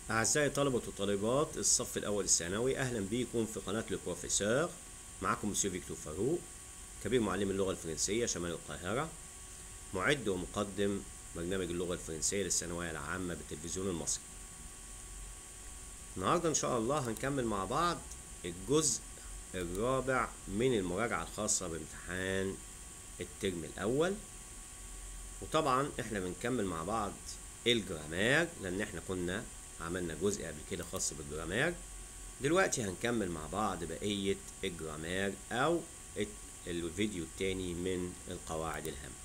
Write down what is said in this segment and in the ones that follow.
أعزائي طلبة وطالبات الصف الأول الثانوي أهلا بكم في قناة البروفيسور معكم مسيو فيكتور فاروق كبير معلم اللغة الفرنسية شمال القاهرة معد ومقدم برنامج اللغة الفرنسية للثانوية العامة بالتلفزيون المصري النهاردة إن شاء الله هنكمل مع بعض الجزء الرابع من المراجعة الخاصة بامتحان الترم الأول وطبعا احنا بنكمل مع بعض الجرامار لأن احنا كنا عملنا جزء قبل كده خاص بالجرامار دلوقتي هنكمل مع بعض بقية الجرامار أو الفيديو التاني من القواعد الهامة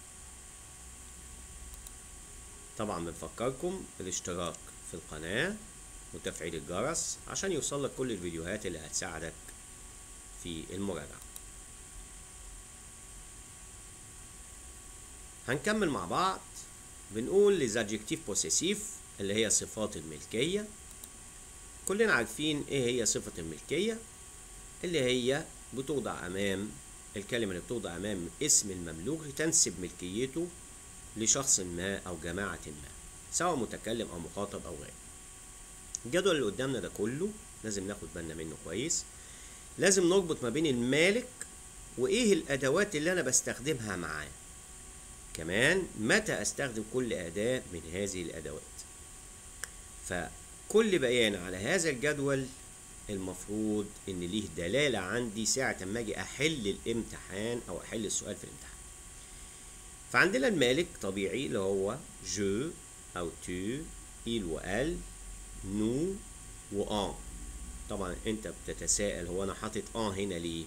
طبعا بنفكركم بالاشتراك في القناة وتفعيل الجرس عشان يوصلك كل الفيديوهات اللي هتساعدك في المراجعة هنكمل مع بعض بنقول لزادجكتيف بوسيسيف اللي هي صفات الملكية كلنا عارفين ايه هي صفة الملكية اللي هي بتوضع امام الكلمة اللي بتوضع امام اسم المملوك تنسب ملكيته لشخص ما او جماعة ما سواء متكلم او مخاطب او غيره الجدول اللي قدامنا ده كله لازم ناخد بالنا منه كويس لازم نربط ما بين المالك وايه الادوات اللي انا بستخدمها معاه كمان متى استخدم كل اداة من هذه الادوات فكل بيان على هذا الجدول المفروض ان ليه دلالة عندي ساعة ما اجي احل الامتحان او احل السؤال في الامتحان فعندنا المالك طبيعي اللي هو جو او تو il وال نو وان طبعا انت بتتساءل هو انا حاطط ان هنا ليه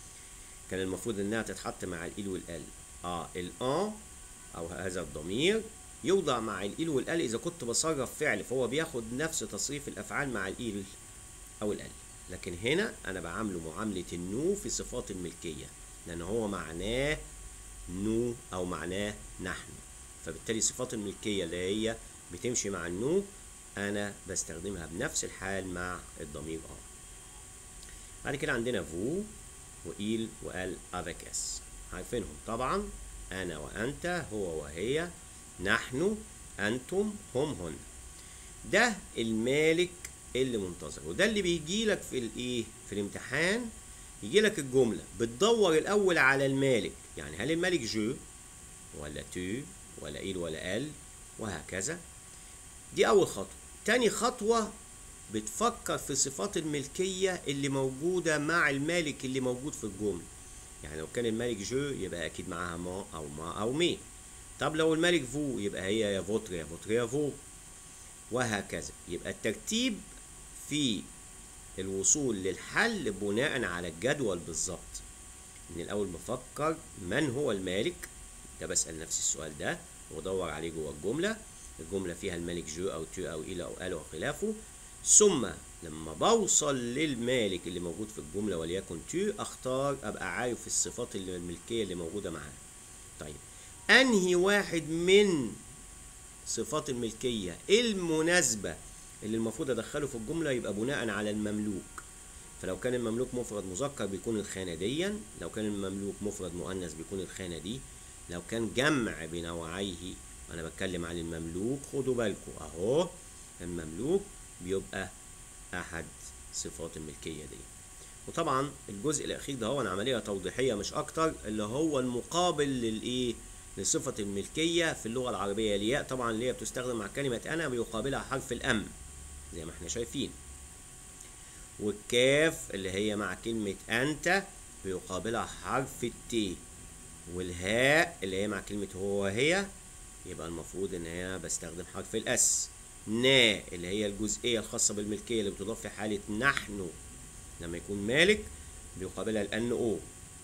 كان المفروض انها تتحط مع الال والال اه الان او هذا الضمير يوضع مع الإل والال إذا كنت بصرف فعل فهو بياخد نفس تصريف الأفعال مع الإل أو الال لكن هنا أنا بعامله معاملة النو في صفات الملكية لأن هو معناه نو أو معناه نحن فبالتالي صفات الملكية اللي هي بتمشي مع النو أنا بستخدمها بنفس الحال مع الضمير آه بعد كده عندنا فو وإيل وال افيك اس عارفينهم طبعا أنا وأنت هو وهي نحن أنتم هم هن ده المالك اللي منتظر وده اللي بيجي لك في الايه في الامتحان يجي لك الجمله بتدور الاول على المالك يعني هل المالك جو ولا تو ولا إيل ولا ال وهكذا دي اول خطوه تاني خطوه بتفكر في صفات الملكيه اللي موجوده مع المالك اللي موجود في الجمله يعني لو كان المالك جو يبقى اكيد معاها ما او ما او مي طب لو الملك فو يبقى هي يا فوتر يا فوتر يا فو وهكذا يبقى الترتيب في الوصول للحل بناء على الجدول بالظبط من الاول بفكر من هو المالك ده بسال نفسي السؤال ده وادور عليه جوه الجمله الجمله فيها الملك جو او تو او الى او ال وخلافه ثم لما بوصل للمالك اللي موجود في الجمله وليكن تو اختار ابقى عارف الصفات الملكيه اللي موجوده معاه طيب انهي واحد من صفات الملكية المناسبة اللي المفروض ادخله في الجملة يبقى بناء على المملوك فلو كان المملوك مفرد مذكر بيكون الخانة ديا لو كان المملوك مفرد مؤنث بيكون الخانة دي لو كان جمع بنوعيه انا بتكلم عن المملوك خدوا بالكم اهو المملوك بيبقى احد صفات الملكية دي وطبعا الجزء الاخير ده هو عملية توضيحية مش اكتر اللي هو المقابل للايه لصفة الملكية في اللغة العربية الياء طبعا اللي هي بتستخدم مع كلمة أنا بيقابلها حرف الأم زي ما احنا شايفين والكاف اللي هي مع كلمة أنت بيقابلها حرف التي والهاء اللي هي مع كلمة هو وهي يبقى المفروض إن هي بستخدم حرف الأس نا اللي هي الجزئية الخاصة بالملكية اللي بتضاف في حالة نحن لما يكون مالك بيقابلها الأن أو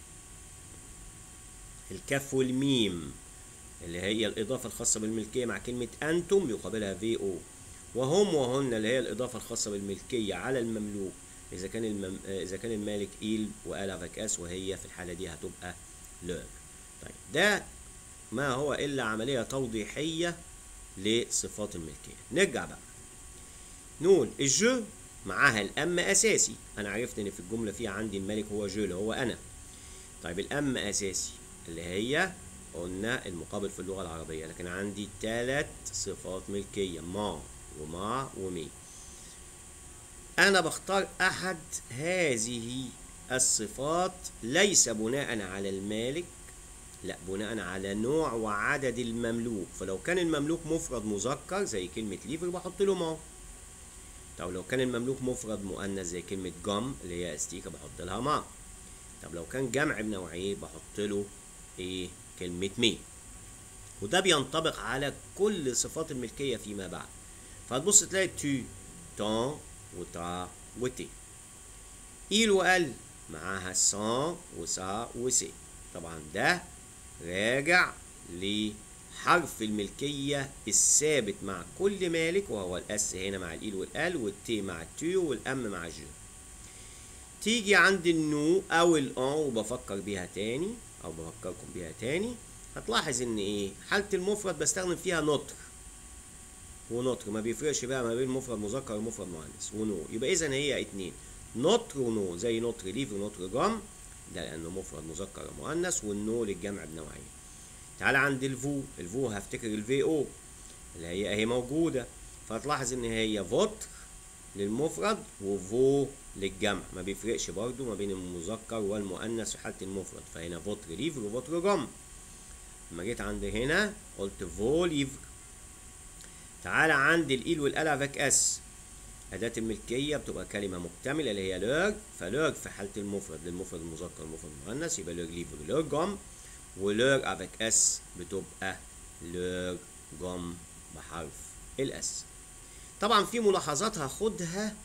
الكاف والميم اللي هي الإضافة الخاصة بالملكية مع كلمة أنتم يقابلها في أو وهم وهن اللي هي الإضافة الخاصة بالملكية على المملوك إذا كان المم... إذا كان المالك إيل وآل افيك اس وهي في الحالة دي هتبقى لوغ طيب ده ما هو إلا عملية توضيحية لصفات الملكية نرجع بقى نقول الجو معاها الأم أساسي أنا عرفت إن في الجملة فيها عندي الملك هو جو اللي هو أنا طيب الأم أساسي اللي هي قلنا المقابل في اللغة العربية لكن عندي ثلاث صفات ملكية ما وما ومي انا بختار احد هذه الصفات ليس بناء على المالك لا بناء على نوع وعدد المملوك فلو كان المملوك مفرد مذكر زي كلمة ليفر بحط له ما طب لو كان المملوك مفرد مؤنث زي كلمة جم اللي هي استيكة بحط لها ما طب لو كان جمع بنوعيه بحط له ايه كلمة مي وده بينطبق على كل صفات الملكية فيما بعد فهتبص تلاقي تو تون وتا وتي إيل وال معاها سان وسا وسي طبعا ده راجع لحرف الملكية الثابت مع كل مالك وهو الأس هنا مع الإيل والآل والتي مع التو والأم مع الجو تيجي عند النو أو الأن وبفكر بيها تاني أو بفكركم بيها تاني هتلاحظ إن إيه حالة المفرد بستخدم فيها نطر ونطر ما بيفرقش بقى ما بين مفرد مذكر ومفرد مؤنث ونو يبقى إذا هي اتنين نطر ونو زي نطر ليف ونطر جم ده لأنه مفرد مذكر ومؤنث والنو للجمع بنوعين تعال عند الفو الفو هفتكر الفي او اللي هي اهي موجودة فهتلاحظ ان هي فوتر للمفرد وفو للجمع ما بيفرقش برضو ما بين المذكر والمؤنث في حالة المفرد فهنا فوتر ليفر وفوتر جم لما جيت عند هنا قلت فو ليفر تعال عند الإيل والأل افيك اس أداة الملكية بتبقى كلمة مكتملة اللي هي لوج فلوج في حالة المفرد للمفرد المذكر المفرد المؤنث يبقى لوج ليفر لوج جم ولوج افيك اس بتبقى لوج جم بحرف الاس طبعا في ملاحظات هاخدها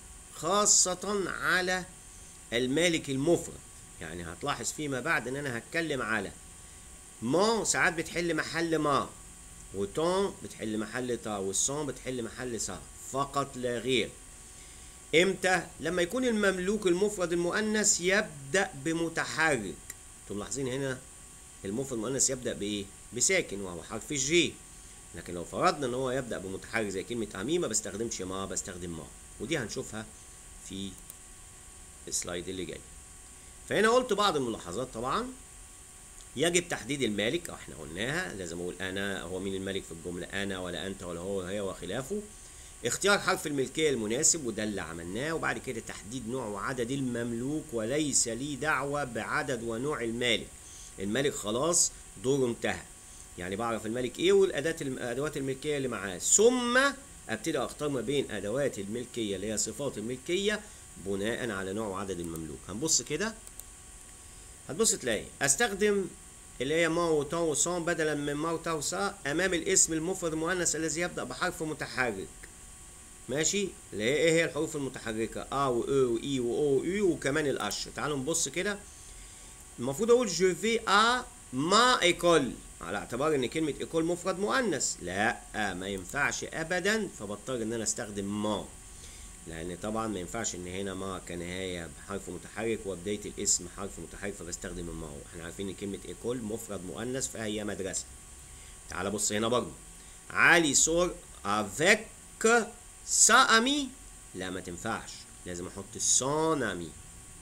خاصة على المالك المفرد يعني هتلاحظ فيما بعد ان انا هتكلم على ما ساعات بتحل محل ما وتون بتحل محل تا والصون بتحل محل صا فقط لا غير امتى لما يكون المملوك المفرد المؤنث يبدا بمتحرك انتم ملاحظين هنا المفرد المؤنث يبدا بايه بساكن وهو حرف الجي لكن لو فرضنا ان هو يبدا بمتحرك زي كلمه امي ما بستخدمش ما بستخدم ما ودي هنشوفها في السلايد اللي جاي فهنا قلت بعض الملاحظات طبعا يجب تحديد المالك احنا قلناها لازم اقول انا هو مين الملك في الجمله انا ولا انت ولا هو ولا هي وخلافه اختيار حرف الملكيه المناسب وده اللي عملناه وبعد كده تحديد نوع وعدد المملوك وليس لي دعوه بعدد ونوع المالك الملك خلاص دوره انتهى يعني بعرف الملك ايه والاداه ادوات الملكيه اللي معاه ثم ابتدي اختار ما بين ادوات الملكيه اللي هي صفات الملكيه بناء على نوع وعدد المملوك هنبص كده هتبص تلاقي استخدم اللي هي ما وتا وصان بدلا من ما وتا وصا امام الاسم المفرد المؤنث الذي يبدا بحرف متحرك ماشي اللي هي ايه هي الحروف المتحركه ا و او و اي و او و يو وكمان الاش تعالوا نبص كده المفروض اقول جو في ا ما ايكول على اعتبار ان كلمه ايكول مفرد مؤنث لا ما ينفعش ابدا فبضطر ان انا استخدم ما لان طبعا ما ينفعش ان هنا ما كنهايه بحرف متحرك وبدايه الاسم حرف متحرك فبستخدم الما هو احنا عارفين ان كلمه ايكول مفرد مؤنث فهي مدرسه تعال بص هنا برضه علي سور افيك سا امي لا ما تنفعش لازم احط سون امي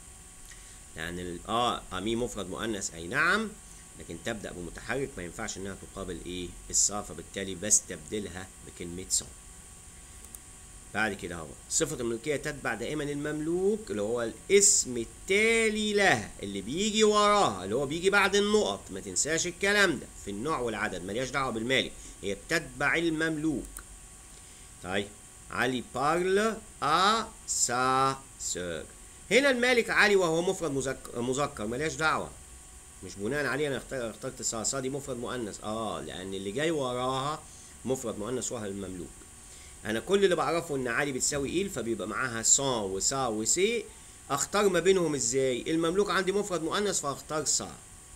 لان ال- اه امي مفرد مؤنث اي نعم لكن تبدا بمتحرك ما ينفعش انها تقابل ايه الصا فبالتالي بستبدلها بكلمه صون بعد كده اهو صفة الملكية تتبع دائما المملوك اللي هو الاسم التالي لها اللي بيجي وراها اللي هو بيجي بعد النقط ما تنساش الكلام ده في النوع والعدد ملياش دعوة بالمالك هي بتتبع المملوك طيب علي بارل ا سا سور هنا المالك علي وهو مفرد مذكر مذكر ملياش دعوة مش بناء عليه انا اختار- اخترت سا سا دي مفرد مؤنث اه لان اللي جاي وراها مفرد مؤنث وهو المملوك انا كل اللي بعرفه ان علي بتساوي ايل فبيبقى معاها سان وسا وسي اختار ما بينهم ازاي المملوك عندي مفرد مؤنث فاختار سا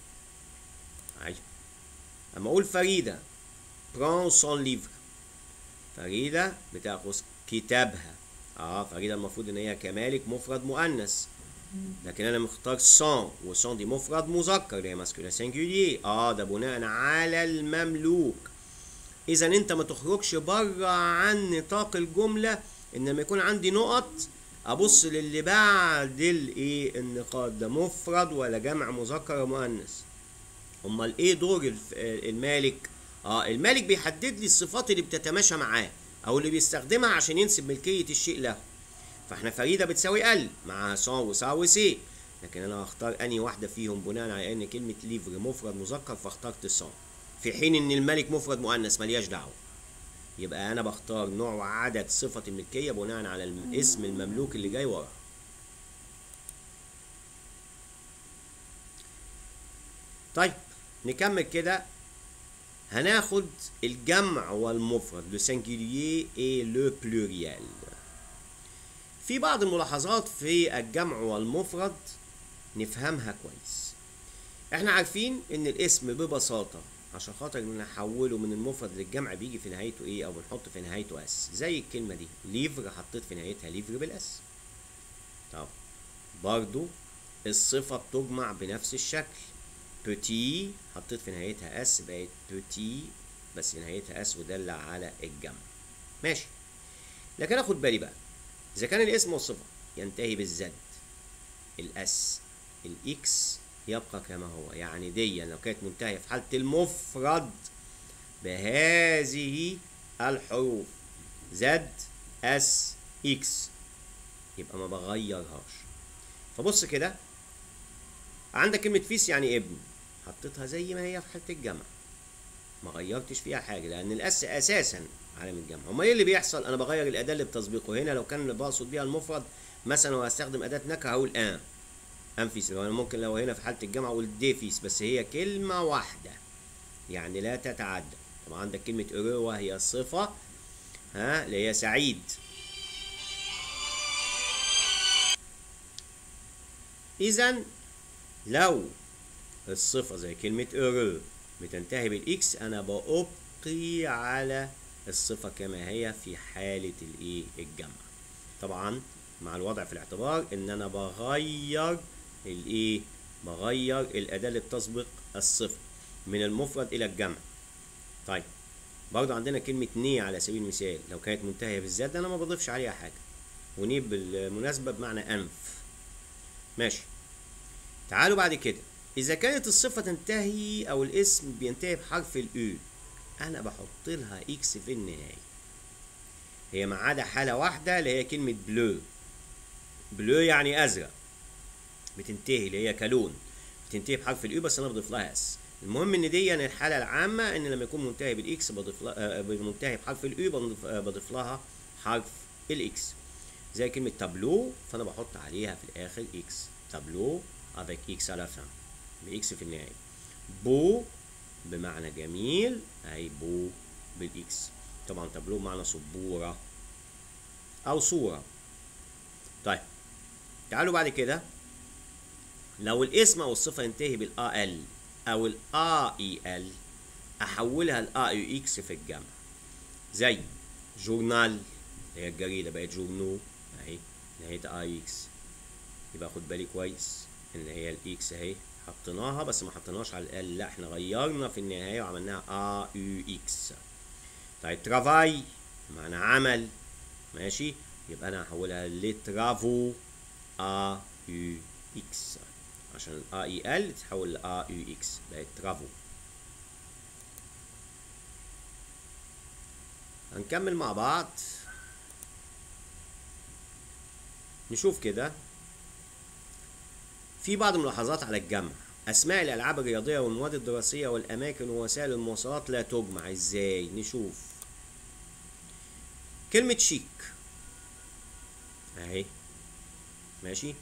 ايوه اما اقول فريده بران سون ليفر فريده بتاخذ كتابها اه فريده المفروض ان هي كمالك مفرد مؤنث لكن انا مختار سان وسان دي مفرد مذكر اللي هي ماسكولين سنجولير اه ده بناء على المملوك اذا انت ما تخرجش بره عن نطاق الجمله ان لما يكون عندي نقط ابص للي بعد الايه النقاط ده مفرد ولا جمع مذكر ومؤنث امال ايه دور الف- المالك اه المالك بيحدد لي الصفات اللي بتتماشى معاه او اللي بيستخدمها عشان ينسب ملكيه الشيء له فاحنا فريده بتساوي ال مع سون وسا وسي لكن انا هختار انهي واحده فيهم بناء على ان كلمه ليفر مفرد مذكر فاخترت سون في حين ان الملك مفرد مؤنث ملياش دعوه يبقى انا بختار نوع وعدد صفه الملكيه بناء على الاسم المملوك اللي جاي ورا طيب نكمل كده هناخد الجمع والمفرد لو singulier et لو pluriel في بعض الملاحظات في الجمع والمفرد نفهمها كويس احنا عارفين ان الاسم ببساطة عشان خاطر نحوله من المفرد للجمع بيجي في نهايته ايه او بنحط في نهايته اس زي الكلمة دي ليفر حطيت في نهايتها ليفر بالاس طب برضو الصفة بتجمع بنفس الشكل بوتي حطيت في نهايتها اس بقت بوتي بس نهايتها اس ودل على الجمع ماشي لكن اخد بالي بقى اذا كان الاسم والصفه ينتهي بالزد الاس الاكس يبقى كما هو يعني دي لو كانت منتهيه في حاله المفرد بهذه الحروف زد اس اكس يبقى ما بغيرهاش فبص كده عندك كلمة فيس يعني ابن حطيتها زي ما هي في حالة الجمع ما غيرتش فيها حاجة لأن الأس أساسا علامة الجمع أمال إيه اللي بيحصل؟ أنا بغير الأداة اللي بتسبقه هنا لو كان اللي بقصد بيها المفرد مثلا وهستخدم أداة نكهة هقول آن أنفيس لو أنا ممكن لو هنا في حالة الجمع أقول ديفيس بس هي كلمة واحدة يعني لا تتعدى طبعا عندك كلمة أورو وهي الصفة ها اللي هي سعيد إذا لو الصفة زي كلمة اورو بتنتهي بالاكس انا بأبقي على الصفة كما هي في حالة الايه الجمع طبعا مع الوضع في الاعتبار ان انا بغير الايه بغير الاداة اللي بتسبق الصفة من المفرد الى الجمع طيب برضو عندنا كلمة ني على سبيل المثال لو كانت منتهية بالزد انا ما بضيفش عليها حاجة وني بالمناسبة بمعنى انف ماشي تعالوا بعد كده إذا كانت الصفة تنتهي أو الاسم بينتهي بحرف الأو أنا بحط لها إكس في النهاية هي ما عدا حالة واحدة اللي هي كلمة بلو بلو يعني أزرق بتنتهي اللي هي كلون بتنتهي بحرف الأو بس أنا بضيف لها اس المهم إن دي يعني الحالة العامة إن لما يكون منتهي بالإكس بضيف لها منتهي بحرف الأو بضيف, بضيف لها حرف الإكس زي كلمة تابلو فأنا بحط عليها في الآخر إكس تابلو avec x à la fin بإكس في النهاية بو بمعنى جميل أي بو بالإكس طبعا تابلو بمعنى سبورة أو صورة طيب تعالوا بعد كده لو الاسم أو الصفة ينتهي بالآ ال أو الآ إي ال أحولها لآ يو إكس في الجمع زي جورنال هي الجريدة بقت جورنو أهي نهايتها آي إكس يبقى خد بالي كويس ان هي الاكس اهي حطيناها بس ما حطيناش على ال لا احنا غيرنا في النهايه وعملناها ا يو اكس طيب ترافاي معنى عمل ماشي يبقى انا هحولها لترافو ا يو اكس عشان الاي اي ال تتحول لا يو اكس بقت ترافو هنكمل مع بعض نشوف كده في بعض الملاحظات على الجمع أسماء الألعاب الرياضية والمواد الدراسية والأماكن ووسائل المواصلات لا تجمع إزاي نشوف كلمة شيك أهي ماشي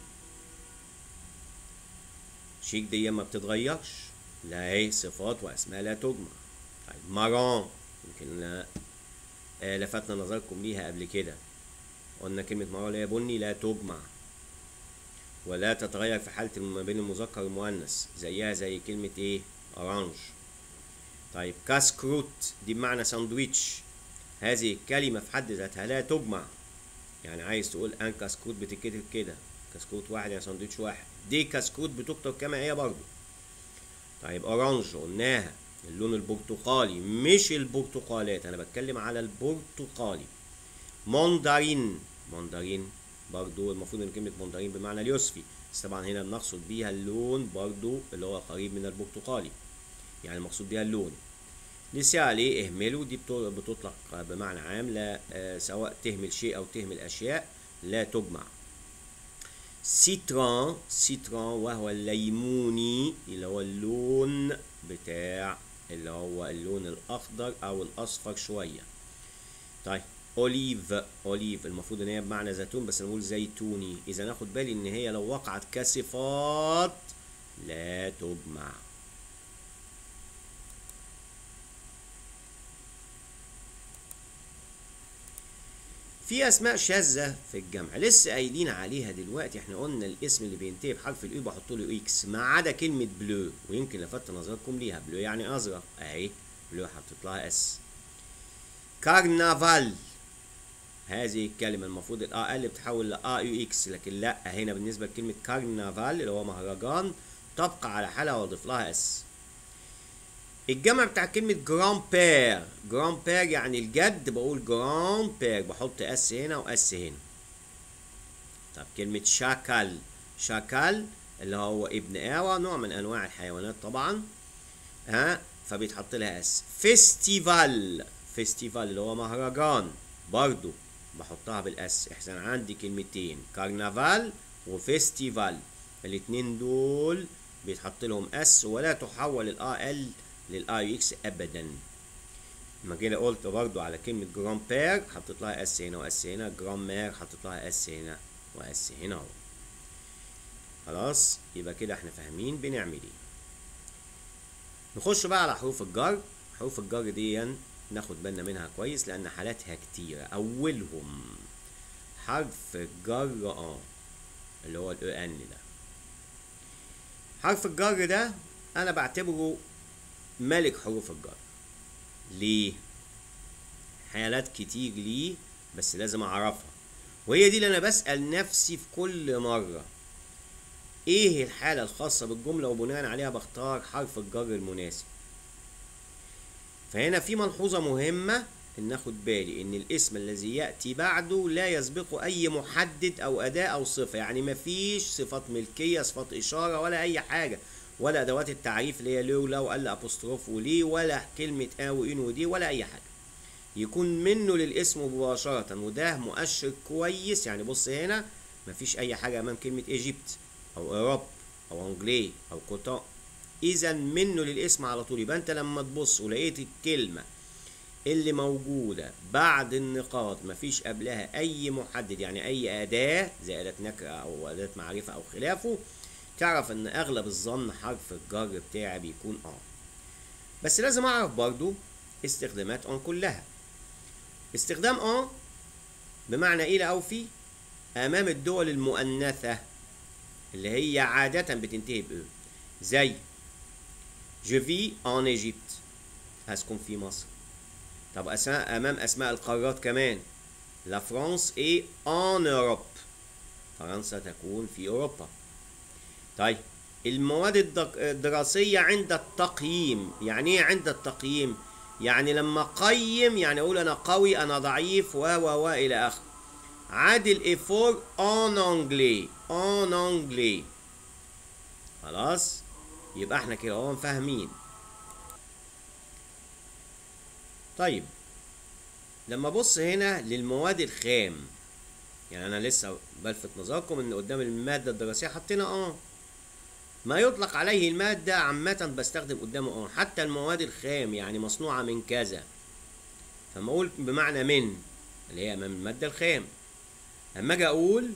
شيك دي ما بتتغيرش لا هي صفات وأسماء لا تجمع طيب مارون يمكن آه لفتنا نظركم ليها قبل كده قلنا كلمة مارون اللي هي بني لا تجمع ولا تتغير في حالة ما بين المذكر والمؤنث زيها زي كلمة ايه اورانج طيب كاسكروت دي بمعنى ساندويتش هذه الكلمة في حد ذاتها لا تجمع يعني عايز تقول ان كاسكروت بتتكتب كده كاسكروت واحد يعني ساندويتش واحد دي كاسكروت بتكتب كما هي برضو طيب اورانج قلناها اللون البرتقالي مش البرتقالات انا بتكلم على البرتقالي ماندارين ماندارين برضو المفروض ان كلمة ماندارين بمعنى اليوسفي بس طبعا هنا بنقصد بيها اللون برضو اللي هو قريب من البرتقالي يعني المقصود بيها اللون لسه عليه اهملوا دي بتطلق بمعنى عام لا آه سواء تهمل شيء او تهمل اشياء لا تجمع سيتران سيتران وهو الليموني اللي هو اللون بتاع اللي هو اللون الاخضر او الاصفر شويه طيب اوليف اوليف المفروض ان هي بمعنى زيتون بس نقول زيتوني اذا ناخد بالي ان هي لو وقعت كصفات لا تجمع في اسماء شاذه في الجمع لسه قايلين عليها دلوقتي احنا قلنا الاسم اللي بينتهي بحرف الاي بحط له اكس ما عدا كلمه بلو ويمكن لفت نظركم ليها بلو يعني ازرق اهي بلو حطيت لها اس كارنافال هذه الكلمة المفروض الآ ال بتحول لآ يو إكس لكن لا هنا بالنسبة لكلمة كارنافال اللي هو مهرجان تبقى على حالها وأضيف لها اس الجمع بتاع كلمة جران بير جران بير يعني الجد بقول جران بير بحط اس هنا واس هنا طب كلمة شاكال شاكال اللي هو ابن آوى نوع من أنواع الحيوانات طبعا ها فبيتحط لها اس فيستيفال فيستيفال اللي هو مهرجان برضو بحطها بالاس احسن عندي كلمتين كارنافال وفيستيفال الاتنين دول بيتحط لهم اس ولا تحول الا ال للاي اكس ابدا لما جينا قلت برضو على كلمة جرام بير حطيت لها اس هنا واس هنا جرام مير حطيت لها اس هنا واس هنا اهو خلاص يبقى كده احنا فاهمين بنعمل ايه نخش بقى على حروف الجر حروف الجر دي ناخد بالنا منها كويس لان حالاتها كتيرة اولهم حرف الجر اه اللي هو الاو ان ده حرف الجر ده انا بعتبره ملك حروف الجر ليه حالات كتير ليه بس لازم اعرفها وهي دي اللي انا بسأل نفسي في كل مرة ايه الحالة الخاصة بالجملة وبناء عليها بختار حرف الجر المناسب فهنا في ملحوظة مهمة ان ناخد بالي ان الاسم الذي يأتي بعده لا يسبقه اي محدد او اداة او صفة يعني مفيش صفات ملكية صفات اشارة ولا اي حاجة ولا ادوات التعريف اللي هي لو لو ولا ابوستروف وليه ولا كلمة ا وان ودي ولا اي حاجة يكون منه للاسم مباشرة وده مؤشر كويس يعني بص هنا مفيش اي حاجة امام كلمة ايجيبت او اوروب او انجلي او كوتان اذا منه للاسم على طول يبقى انت لما تبص ولقيت الكلمة اللي موجودة بعد النقاط مفيش قبلها أي محدد يعني أي أداة زي أداة نكرة أو أداة معرفة أو خلافه تعرف إن أغلب الظن حرف الجر بتاعي بيكون آه بس لازم أعرف برضو استخدامات أون كلها استخدام آه بمعنى إلى أو في أمام الدول المؤنثة اللي هي عادة بتنتهي بأ زي Je vis en Égypte هسكن في مصر طب أسماء أمام أسماء القارات كمان لا فرانس إيه en Europe فرنسا تكون في أوروبا طيب المواد الدراسية عند التقييم يعني إيه عند التقييم يعني لما أقيم يعني أقول أنا قوي أنا ضعيف و و و إلى آخره عادل إيفور en anglais en anglais خلاص يبقى احنا كده اهو فاهمين طيب لما ابص هنا للمواد الخام يعني انا لسه بلفت نظركم ان قدام الماده الدراسيه حطينا اه ما يطلق عليه الماده عامه بستخدم قدامه اه حتى المواد الخام يعني مصنوعه من كذا فما اقول بمعنى من اللي هي امام الماده الخام اما اجي اقول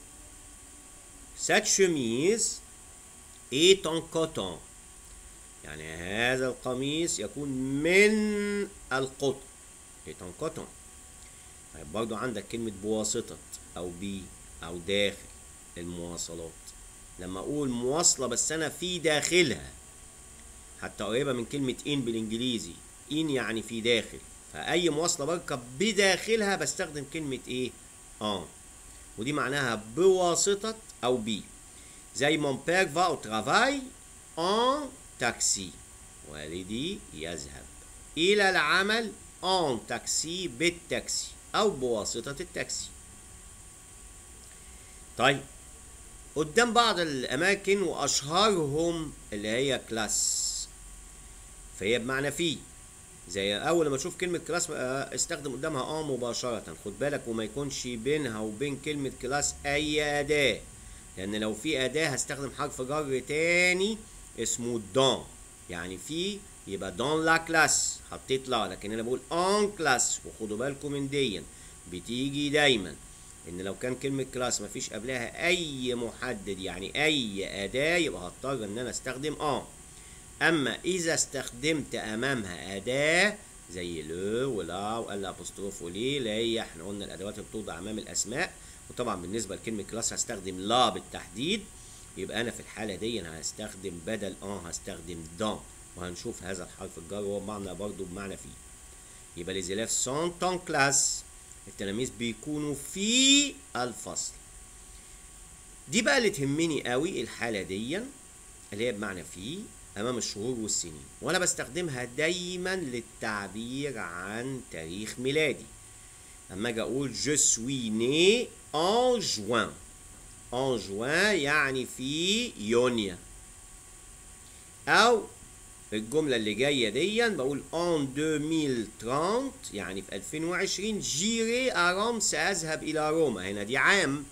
cette chemise est en coton يعني هذا القميص يكون من القطن est en coton طيب برضو عندك كلمة بواسطة أو بي أو داخل المواصلات لما أقول مواصلة بس أنا في داخلها حتى قريبة من كلمة إن بالإنجليزي إن يعني في داخل فأي مواصلة بركب بداخلها بستخدم كلمة إيه؟ آه ودي معناها بواسطة أو بي زي mon père va au travail en taxi والدي يذهب إلى العمل en taxi بالتاكسي أو بواسطة التاكسي طيب قدام بعض الأماكن وأشهرهم اللي هي كلاس فهي بمعنى في زي اول لما تشوف كلمه كلاس آه، استخدم قدامها اه مباشره خد بالك وما يكونش بينها وبين كلمه كلاس اي اداه لان لو في اداه هستخدم حرف جر تاني اسمه دون يعني في يبقى دون لا كلاس حطيت لا لكن انا بقول ان كلاس وخدوا بالكم من دي بتيجي دايما ان لو كان كلمه كلاس مفيش قبلها اي محدد يعني اي اداه يبقى هضطر ان انا استخدم ان اما اذا استخدمت امامها اداه زي لو ولا والابوستروف ولي اللي هي احنا قلنا الادوات اللي بتوضع امام الاسماء وطبعا بالنسبه لكلمه كلاس هستخدم لا بالتحديد يبقى انا في الحاله دي انا هستخدم بدل ان هستخدم دون وهنشوف هذا الحرف الجر هو معنى برضه بمعنى فيه يبقى les élèves sont en classe التلاميذ بيكونوا في الفصل دي بقى اللي تهمني قوي الحالة دي اللي هي بمعنى في أمام الشهور والسنين وأنا بستخدمها دايما للتعبير عن تاريخ ميلادي لما أجي أقول je suis né en juin en juin يعني في يونيو أو الجملة اللي جاية دي بقول en 2030 يعني في 2020 جيري à روم سأذهب إلى روما هنا دي عام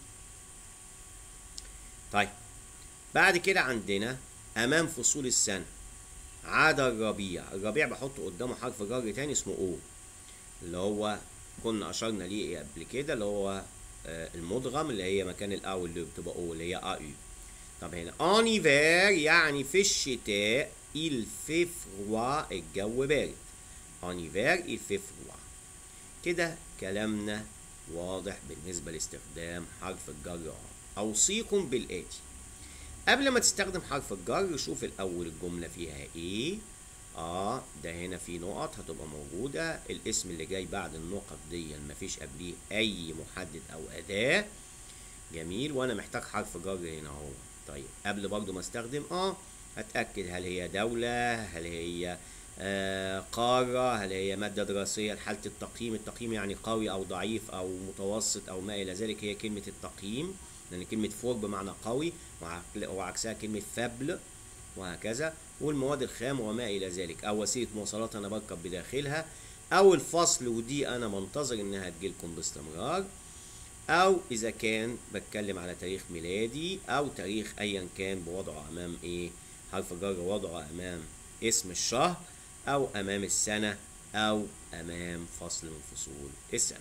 طيب بعد كده عندنا أمام فصول السنة عاد الربيع الربيع بحط قدامه حرف جر تاني اسمه او اللي هو كنا أشرنا ليه قبل كده اللي هو آه، المدغم اللي هي مكان الأ واللي بتبقى او اللي هي أ يو طب هنا en hiver يعني في الشتاء il fait froid الجو بارد en hiver il fait froid كده كلامنا واضح بالنسبة لاستخدام حرف الجر أوصيكم بالآتي قبل ما تستخدم حرف الجر شوف الأول الجملة فيها إيه اه ده هنا في نقط هتبقى موجودة الاسم اللي جاي بعد النقط دي مفيش قبليه أي محدد أو أداة جميل وأنا محتاج حرف جر هنا أهو طيب قبل برضو ما استخدم اه هتأكد هل هي دولة هل هي آه قارة هل هي مادة دراسية لحالة التقييم التقييم يعني قوي أو ضعيف أو متوسط أو ما إلى ذلك هي كلمة التقييم لأن كلمة فور بمعنى قوي وعك- وعكسها كلمة فابل وهكذا والمواد الخام وما إلى ذلك أو وسيلة مواصلات أنا بركب بداخلها أو الفصل ودي أنا منتظر إنها تجيلكم باستمرار أو إذا كان بتكلم على تاريخ ميلادي أو تاريخ أيا كان بوضعه أمام إيه حرف جر وضعه أمام اسم الشهر أو أمام السنة أو أمام فصل من فصول السنة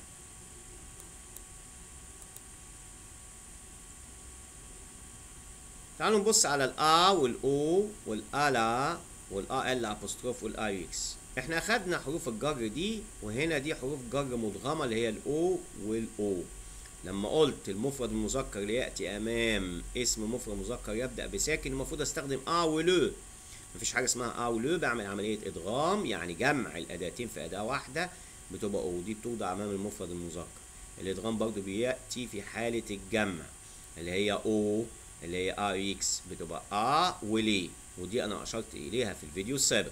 تعالوا نبص على الآ والأو والألا والآ ال أبوستروف والآي إكس إحنا أخدنا حروف الجر دي وهنا دي حروف جر مدغمة اللي هي الأو والأو لما قلت المفرد المذكر ليأتي أمام اسم مفرد مذكر يبدأ بساكن المفروض أستخدم آ ولو مفيش حاجة اسمها آ ولو بعمل عملية إدغام يعني جمع الأداتين في أداة واحدة بتبقى أو دي بتوضع أمام المفرد المذكر الإدغام برضو بيأتي في حالة الجمع اللي هي أو اللي هي ار اكس بتبقى ا وليه ودي انا اشرت اليها في الفيديو السابق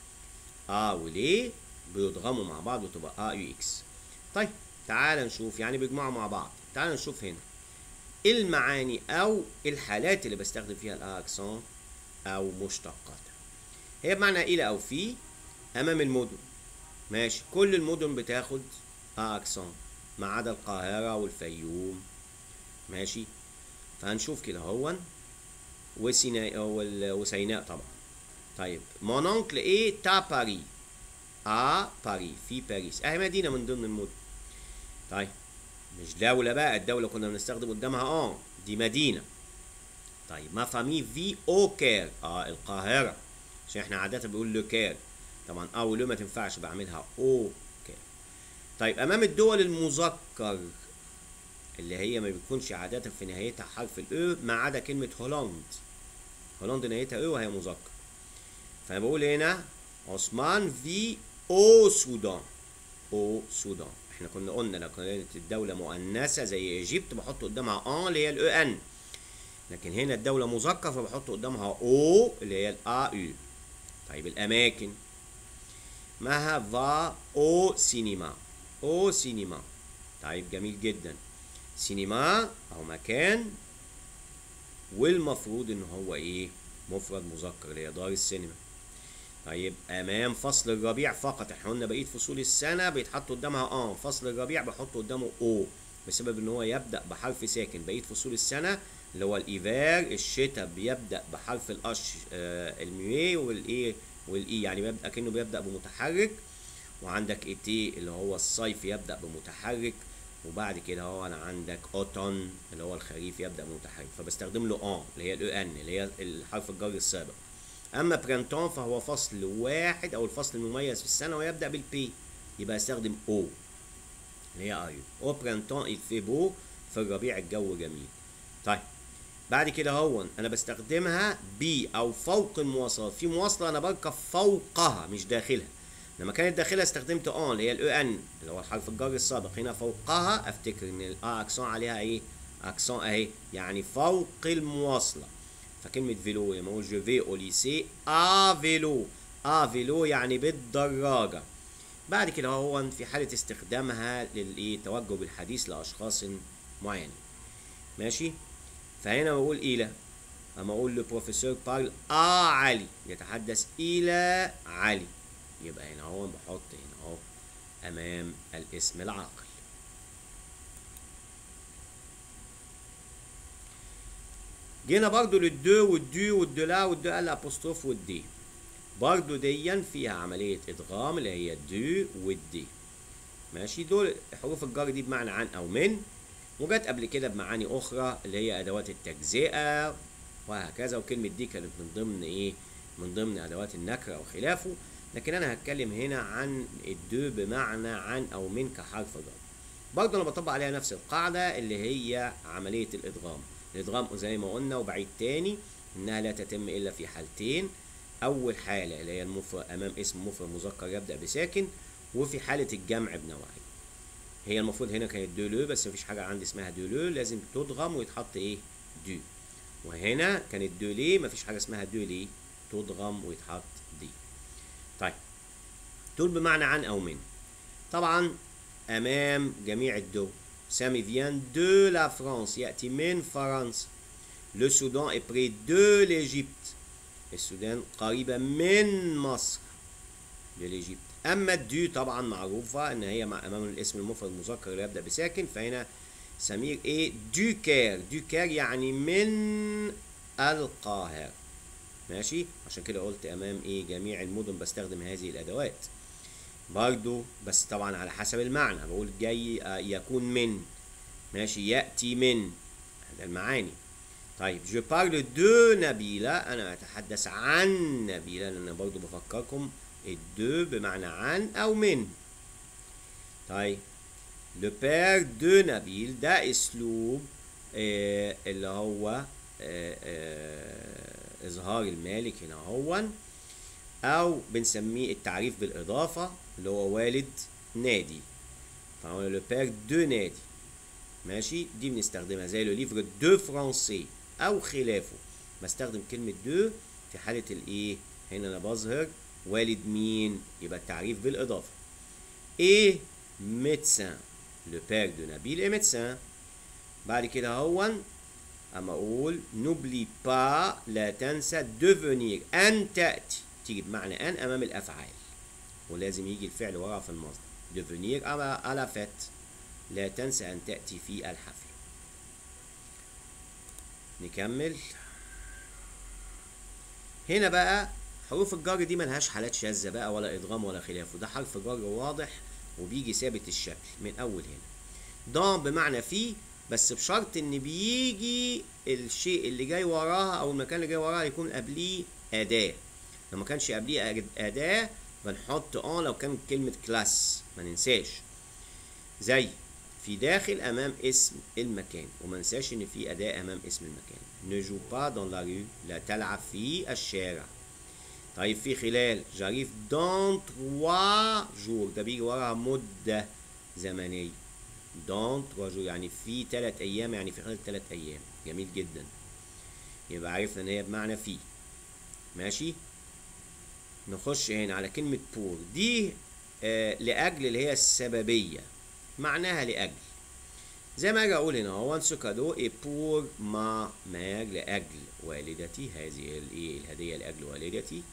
ا وليه بيضغموا مع بعض وتبقى ا يو اكس طيب تعال نشوف يعني بيجمعوا مع بعض تعال نشوف هنا المعاني او الحالات اللي بستخدم فيها الا اكسون او مشتقاتها هي بمعنى الى او في امام المدن ماشي كل المدن بتاخد ا اكسون ما عدا القاهره والفيوم ماشي فهنشوف كده هو وسيناء وال- وسيناء طبعا طيب مون اونكل ايه تا باري ا باري في باريس اهي مدينه من ضمن المدن طيب مش دولة بقى الدولة كنا بنستخدم قدامها اه دي مدينة طيب ما فامي في او كير اه القاهرة عشان احنا عادة بنقول لو كير طبعا اه ولو ما تنفعش بعملها او كير طيب امام الدول المذكر اللي هي ما بيكونش عادة في نهايتها حرف الاو ما عدا كلمة هولند هولند نهايتها او وهي مذكر فانا بقول هنا عثمان في او سودان او سودان احنا كنا قلنا لو كانت الدولة مؤنثة زي ايجيبت بحط قدامها ان اللي هي الاو ان لكن هنا الدولة مذكر فبحط قدامها او اللي هي الا يو طيب الاماكن مها فا او سينما او سينما طيب جميل جدا سينما او مكان والمفروض ان هو ايه مفرد مذكر اللي هي دار السينما طيب امام فصل الربيع فقط احنا قلنا بقيه فصول السنه بيتحط قدامها اه فصل الربيع بحط قدامه او بسبب ان هو يبدا بحرف ساكن بقيه فصول السنه اللي هو الايفار الشتاء بيبدا بحرف الاش آه الميوي والايه والاي يعني بيبدا كانه بيبدا بمتحرك وعندك ايتي اللي هو الصيف يبدا بمتحرك وبعد كده هو انا عندك اوتون اللي هو الخريف يبدا بمتحرك فبستخدم له ان اللي هي الاو ان اللي هي الحرف الجر السابق اما برانتون فهو فصل واحد او الفصل المميز في السنه ويبدا بالبي يبقى استخدم او اللي هي ايو او برانتون il fait beau في الربيع الجو جميل طيب بعد كده هو انا بستخدمها بي او فوق المواصلات في مواصله انا بركب فوقها مش داخلها لما كانت داخلها استخدمت اون اللي هي الاو ان اللي هو الحرف الجر السابق هنا فوقها افتكر ان الا اكسون عليها ايه اكسون اهي يعني فوق المواصله فكلمة فيلو لما اقول جو في او ليسي ا فيلو ا فيلو يعني بالدراجة بعد كده هو في حالة استخدامها للايه توجه بالحديث لأشخاص معينين ماشي فهنا بقول إلى أما أقول له بروفيسور بارل آ علي يتحدث إلى علي يبقى هنا هو بحط هنا أهو أمام الاسم العاقل جينا برضو للدو والدو والدلا والدو الابوستروف والدي برضو ديا فيها عملية إدغام اللي هي الدو والدي ماشي دول حروف الجر دي بمعنى عن أو من وجت قبل كده بمعاني أخرى اللي هي أدوات التجزئة وهكذا وكلمة دي كانت من ضمن إيه من ضمن أدوات النكرة أو خلافه لكن أنا هتكلم هنا عن الدو بمعنى عن أو من كحرف جر برضه أنا بطبق عليها نفس القاعدة اللي هي عملية الإدغام الادغام زي ما قلنا وبعيد تاني انها لا تتم الا في حالتين اول حاله اللي هي المفرد امام اسم مفرد مذكر يبدا بساكن وفي حاله الجمع بنوعين هي المفروض هنا كانت دولو بس مفيش حاجه عندي اسمها دولو لازم تدغم ويتحط ايه دو وهنا كانت دولي مفيش حاجه اسمها دولي تدغم ويتحط دي طيب دول بمعنى عن او من طبعا امام جميع الدول Sami vient de la France يأتي من فرنسا Le Soudan est près de l'Égypte السودان قريبة من مصر de l'Égypte أما الدو طبعا معروفة إن هي مع أمام الاسم المفرد المذكر اللي يبدأ بساكن فهنا سمير إيه دوكير دوكير يعني من القاهرة ماشي عشان كده قلت أمام إيه جميع المدن بستخدم هذه الأدوات برضو بس طبعا على حسب المعنى بقول جاي يكون من ماشي يأتي من هذا المعاني طيب جو بارل دو نبيلة أنا أتحدث عن نبيلة لأن برضو بفكركم الدو بمعنى عن أو من طيب لو بير دو نبيل ده أسلوب آه اللي هو آه آه إظهار المالك هنا هو أو بنسميه التعريف بالإضافة اللي هو والد نادي فهو لو بير دو نادي ماشي دي بنستخدمها زي لو ليفر دو فرونسي او خلافه بستخدم كلمة دو في حالة الايه هنا انا بظهر والد مين يبقى التعريف بالاضافة ايه ميدسان لو بير دو نبيل ايه ميدسان بعد كده هو اما اقول نوبلي با لا تنسى devenir ان تأتي تيجي بمعنى ان امام الافعال ولازم يجي الفعل ورا في المصدر devenir à la fête لا تنسى أن تأتي في الحفل نكمل هنا بقى حروف الجر دي ملهاش حالات شاذة بقى ولا إدغام ولا خلافه ده حرف جر واضح وبيجي ثابت الشكل من أول هنا ضام بمعنى في بس بشرط إن بيجي الشيء اللي جاي وراها أو المكان اللي جاي وراها يكون قبليه أداة لو ما كانش قبليه أداة بنحط اون لو كانت كلمة كلاس ما ننساش زي في داخل امام اسم المكان وما ننساش ان في اداة امام اسم المكان ne joue pas dans la rue لا تلعب في الشارع طيب في خلال جاريف dans trois jours ده بيجي وراها مدة زمنية dans trois jours يعني في ثلاث ايام يعني في خلال ثلاث ايام جميل جدا يبقى عرفنا ان هي بمعنى في ماشي نخش هنا على كلمة بور دي آه لأجل اللي هي السببية معناها لأجل زي ما أجي أقول هنا هو سكادو إي بور ما ماج لأجل والدتي هذه الإيه الهدية لأجل والدتي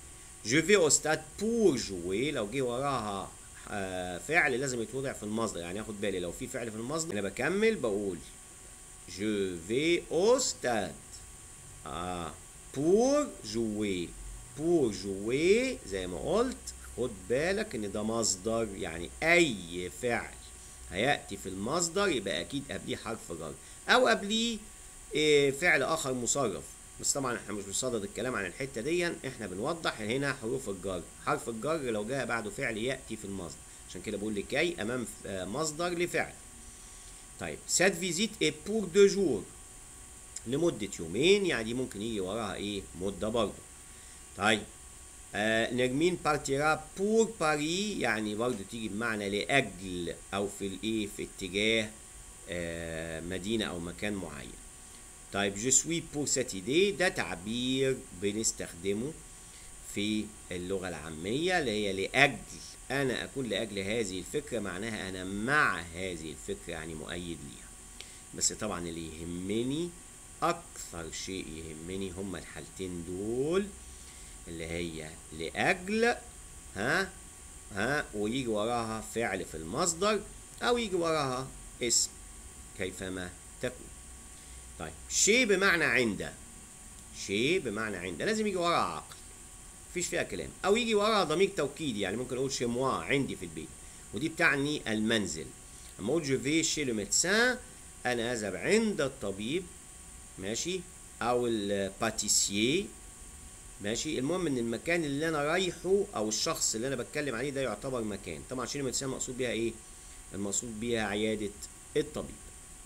je vais au stade pour jouer لو جه وراها آه، فعل لازم يتوضع في المصدر يعني اخد بالي لو في فعل في المصدر انا بكمل بقول je vais au stade آه pour jouer pour jouer زي ما قلت خد بالك ان ده مصدر يعني اي فعل هياتي في المصدر يبقى اكيد قبليه حرف جر او قبليه إيه، فعل اخر مصرف بس طبعا احنا مش بنصدد الكلام عن الحته دي احنا بنوضح هنا حروف الجر حرف الجر لو جاء بعده فعل ياتي في المصدر عشان كده بقول لكي امام آه، مصدر لفعل طيب cette visite est pour deux jours لمدة يومين يعني دي ممكن يجي وراها ايه مدة برضه طيب آه نرمين بارتيرا بور باري يعني برضه تيجي بمعنى لأجل أو في الإيه في اتجاه آه مدينة أو مكان معين طيب جو سوي بور سيت ايدي ده تعبير بنستخدمه في اللغة العامية اللي هي لأجل أنا أكون لأجل هذه الفكرة معناها أنا مع هذه الفكرة يعني مؤيد ليها بس طبعا اللي يهمني أكثر شيء يهمني هما الحالتين دول اللي هي لأجل ها ها ويجي وراها فعل في المصدر أو يجي وراها اسم كيفما تكون طيب شيء بمعنى عند شيء بمعنى عند لازم يجي وراها عقل مفيش فيها كلام او يجي وراها ضمير توكيدي يعني ممكن اقول شي موا عندي في البيت ودي بتعني المنزل اما اقول جو في شي لو ميدسان انا اذهب عند الطبيب ماشي او الباتيسيي ماشي المهم ان المكان اللي انا رايحه او الشخص اللي انا بتكلم عليه ده يعتبر مكان طبعا شيء ميدسان مقصود بيها ايه المقصود بيها عياده الطبيب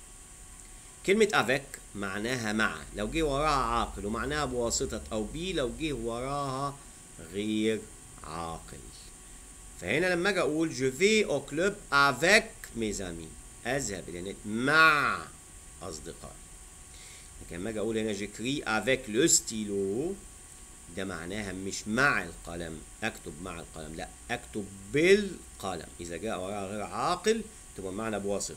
كلمة افيك معناها مع لو جه وراها عاقل ومعناها بواسطة أو بي لو جه وراها غير عاقل فهنا لما أجي أقول جو في أو كلوب افيك ميز امي أذهب إلى النت مع أصدقائي لكن لما أجي أقول هنا جيكري افيك لو ستيلو ده معناها مش مع القلم أكتب مع القلم لا أكتب بالقلم إذا جاء وراها غير عاقل تبقى معنى بواسطة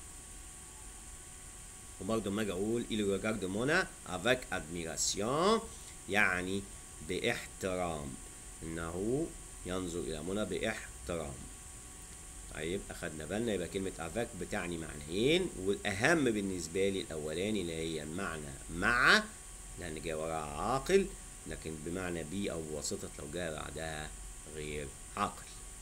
وبرضه لما اجي اقول il regarde Mona avec admiration يعني باحترام انه ينظر الى منى باحترام طيب اخدنا بالنا يبقى كلمة افاك بتعني معنيين والاهم بالنسبة لي الاولاني اللي هي المعنى مع لان جاي وراها عاقل لكن بمعنى بي او بواسطة لو جاء بعدها غير عاقل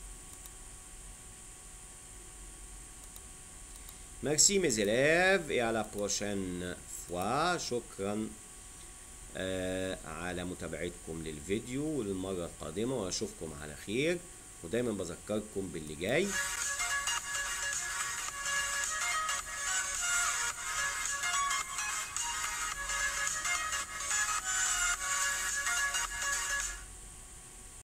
Merci mes élèves et à la prochaine fois شكرا آه على متابعتكم للفيديو وللمرة القادمة وأشوفكم على خير ودايما بذكركم باللي جاي